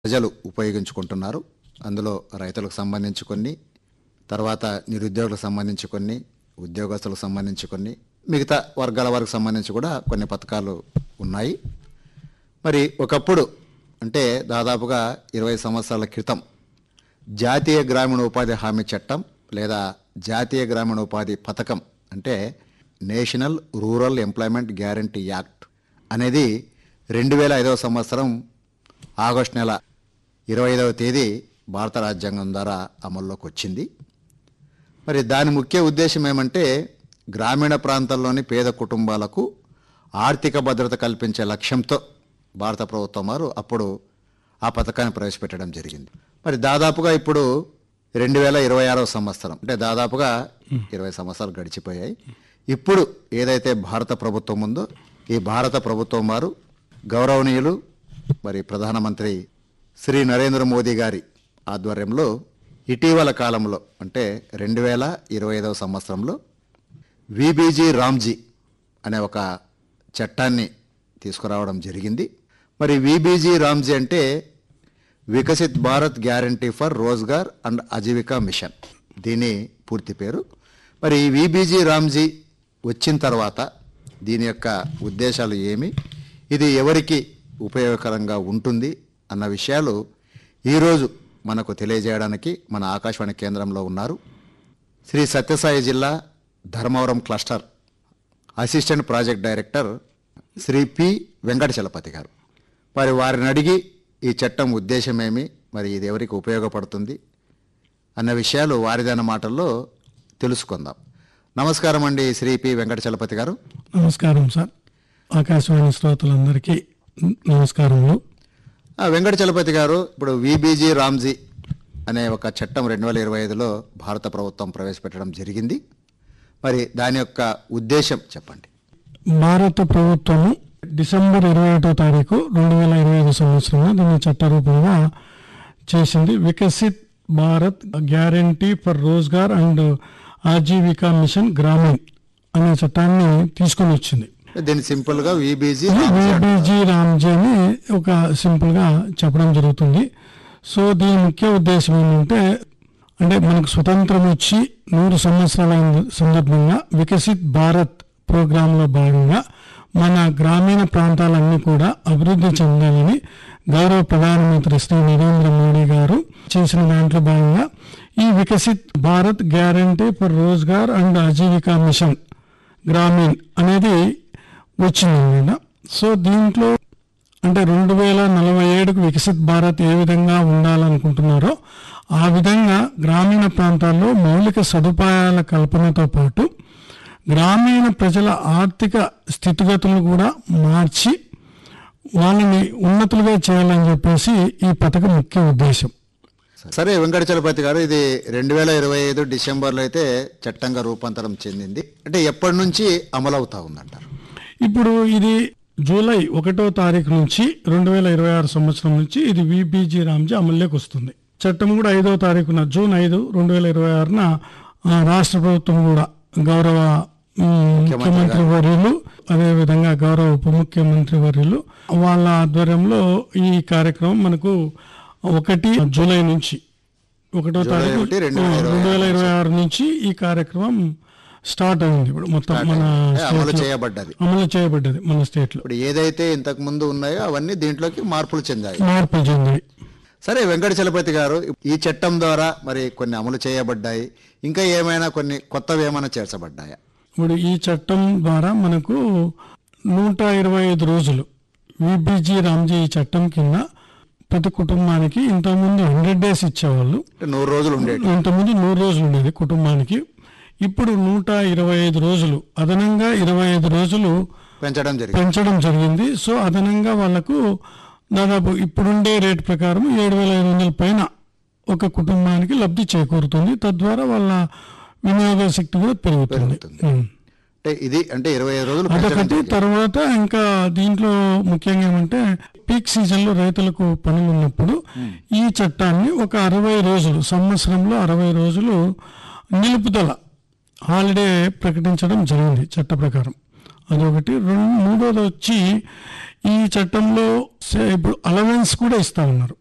ప్రజలు ఉపయోగించుకుంటున్నారు అందులో రైతులకు సంబంధించి కొన్ని తర్వాత నిరుద్యోగులకు సంబంధించి కొన్ని ఉద్యోగస్తులకు సంబంధించి కొన్ని మిగతా వర్గాల వారికి సంబంధించి కూడా కొన్ని పథకాలు ఉన్నాయి మరి ఒకప్పుడు అంటే దాదాపుగా ఇరవై సంవత్సరాల క్రితం జాతీయ గ్రామీణ ఉపాధి హామీ చట్టం లేదా జాతీయ గ్రామీణ ఉపాధి పథకం అంటే national rural employment guarantee act అనేది రెండు వేల ఐదవ సంవత్సరం ఆగస్టు నెల ఇరవై ఐదవ తేదీ భారత రాజ్యాంగం ద్వారా అమల్లోకి వచ్చింది మరి దాని ముఖ్య ఉద్దేశం ఏమంటే గ్రామీణ ప్రాంతాల్లోని పేద కుటుంబాలకు ఆర్థిక భద్రత కల్పించే లక్ష్యంతో భారత ప్రభుత్వం వారు అప్పుడు ఆ పథకాన్ని ప్రవేశపెట్టడం జరిగింది మరి దాదాపుగా ఇప్పుడు రెండు వేల ఇరవై ఆరవ సంవత్సరం అంటే దాదాపుగా ఇరవై సంవత్సరాలు గడిచిపోయాయి ఇప్పుడు ఏదైతే భారత ప్రభుత్వం ఉందో ఈ భారత ప్రభుత్వం వారు గౌరవనీయులు మరి ప్రధానమంత్రి శ్రీ నరేంద్ర మోదీ గారి ఆధ్వర్యంలో ఇటీవల కాలంలో అంటే రెండు వేల ఇరవై ఐదవ సంవత్సరంలో విబీజీ రామ్జీ అనే ఒక చట్టాన్ని తీసుకురావడం జరిగింది మరి విబీజీ రామ్జీ అంటే Viksit Bharat guarantee for Rozgar and Ajeevika mission దీని పూర్తి పేరు మరి ఈ విబీజీ రామ్జీ వచ్చిన తర్వాత దీని యొక్క ఉద్దేశాలు ఏమి ఇది ఎవరికి ఉపయోగకరంగా ఉంటుంది అన్న విషయాలు ఈరోజు మనకు తెలియజేయడానికి మన ఆకాశవాణి కేంద్రంలో ఉన్నారు శ్రీ సత్యసాయి జిల్లా Dharmavaram cluster assistant project director Shri P Venkata Chalapathi garu మరి వారిని అడిగి ఈ చట్టం ఉద్దేశం ఏమి మరి ఇది ఎవరికి ఉపయోగపడుతుంది అన్న విషయాలు వారిదైన మాటల్లో తెలుసుకుందాం నమస్కారం అండి శ్రీ పి వెంకట చలపతి గారు నమస్కారం సార్ ఆకాశవాణి శ్రోతలందరికీ నమస్కారములు ఆ, వెంకట చలపతి గారు ఇప్పుడు విబీజీ రామ్జీ అనే ఒక చట్టం రెండు వేల ఇరవై ఐదులో భారత ప్రభుత్వం ప్రవేశపెట్టడం జరిగింది మరి దాని యొక్క ఉద్దేశం చెప్పండి భారత ప్రభుత్వము డిసెంబర్ ఇరవై ఒకటో తారీఖు రెండు వేల ఇరవై ఐదు సంవత్సరంలో దీన్ని చట్టరూపంగా చేసింది Viksit Bharat guarantee for Rozgar and Ajeevika mission Grameen అనే చట్టాన్ని తీసుకొని వచ్చింది దీన్ని సింపుల్గా విబీజీ విబిజి రామ్జీ అని ఒక సింపుల్ గా చెప్పడం జరుగుతుంది సో దీని ముఖ్య ఉద్దేశం ఏంటంటే అంటే మనకు స్వతంత్రం వచ్చి నూరు సంవత్సరాలైన సందర్భంగా వికసిత్ భారత్ ప్రోగ్రాంలో భాగంగా మన గ్రామీణ ప్రాంతాలన్నీ కూడా అభివృద్ధి చెందాలని గౌరవ ప్రధానమంత్రి శ్రీ నరేంద్ర మోడీ గారు చేసిన దాంట్లో భాగంగా ఈ Viksit Bharat guarantee for Rozgar and Ajeevika mission Grameen అనేది వచ్చిందన్నమాట సో దీంట్లో అంటే రెండు వేల నలభై ఏడుకు వికసిత్ భారత్ ఏ విధంగా ఉండాలనుకుంటున్నారో ఆ విధంగా గ్రామీణ ప్రాంతాల్లో మౌలిక సదుపాయాల కల్పనతో పాటు గ్రామీణ ప్రజల ఆర్థిక స్థితిగతులను కూడా మార్చి వాళ్ళని ఉన్నతులుగా చేయాలని చెప్పేసి ఈ పథకం ముఖ్య ఉద్దేశం సరే వెంకట చలపతి గారు ఇది రెండు వేల ఇరవై ఐదు డిసెంబర్లో అయితే చట్టంగా రూపాంతరం చెందింది అంటే ఎప్పటి నుంచి అమలవుతా ఉందంటారు ఇప్పుడు ఇది జూలై ఒకటో తారీఖు నుంచి రెండు వేల ఇరవై ఆరు సంవత్సరం నుంచి ఇది విబిజి రామ్జీ అమల్లోకి వస్తుంది చట్టం కూడా ఐదో తారీఖున జూన్ ఐదు రెండు వేల ఇరవై ఆరున ఆ, రాష్ట్ర ప్రభుత్వం కూడా గౌరవ ఉమ్, ముఖ్యమంత్రి వర్యులు అదేవిధంగా గౌరవ ఉప ముఖ్యమంత్రి వర్యులు వాళ్ళ ఆధ్వర్యంలో ఈ కార్యక్రమం మనకు ఒకటి జూలై నుంచి ఒకటో తారీఖు ఒకటి, రెండు వేల ఇరవై రెండు వేల ఇరవై ఆరు నుంచి ఈ కార్యక్రమం స్టార్ట్ అయింది ఇప్పుడు మొత్తం మన అంటే అమలు state లో. చేయబడ్డది అమలు చేయబడ్డది మన స్టేట్ లో ఇప్పుడు ఏదైతే ఇంతకు ముందు ఉన్నాయో అవన్నీ దీంట్లోకి మార్పులు చెందాయి మార్పులు చెందాయి సరే వెంకట చలపతి గారు ఈ చట్టం ద్వారా మరి కొన్ని అమలు చేయబడ్డాయి ఇంకా ఏమైనా కొన్ని కొత్తవి ఏమైనా చేర్చబడ్డాయా ఇప్పుడు ఈ చట్టం ద్వారా మనకు నూట ఇరవై ఐదు రోజులు విబిజి రామ్జీ ఈ చట్టం కింద ప్రతి కుటుంబానికి ఇంతకుముందు హండ్రెడ్ డేస్ ఇచ్చేవాళ్ళు అంటే నూరు రోజులు ఉండేవి ఇంతకుముందు నూరు రోజులు ఉండేది కుటుంబానికి ఇప్పుడు నూట ఇరవై ఐదు రోజులు అదనంగా ఇరవై ఐదు రోజులు పెంచడం జరిగింది పెంచడం జరిగింది సో అదనంగా వాళ్ళకు దాదాపు ఇప్పుడుండే రేట్ ప్రకారం ఏడు వేల ఐదు వందల పైన ఒక కుటుంబానికి లబ్ధి చేకూరుతుంది తద్వారా వాళ్ళ వినియోగ శక్తి కూడా పెరుగుతుంది పెరుగుతుంది. ఉం. అంటే ఇది అంటే ఇరవై ఐదు రోజులు పెంచడం అదొకటి జరిగింది. తర్వాత ఇంకా దీంట్లో ముఖ్యంగా ఏమంటే పీక్ సీజన్ లో రైతులకు పనులు ఉన్నప్పుడు ఈ చట్టాన్ని ఒక అరవై రోజులు సంవత్సరంలో అరవై రోజులు నిలుపుదల హాలిడే ప్రకటించడం జరిగింది చట్ట ప్రకారం అదొకటి రెండు మూడోది వచ్చి ఈ చట్టంలో సే- ఇప్పుడు అలవెన్స్ కూడా ఇస్తా ఉన్నారు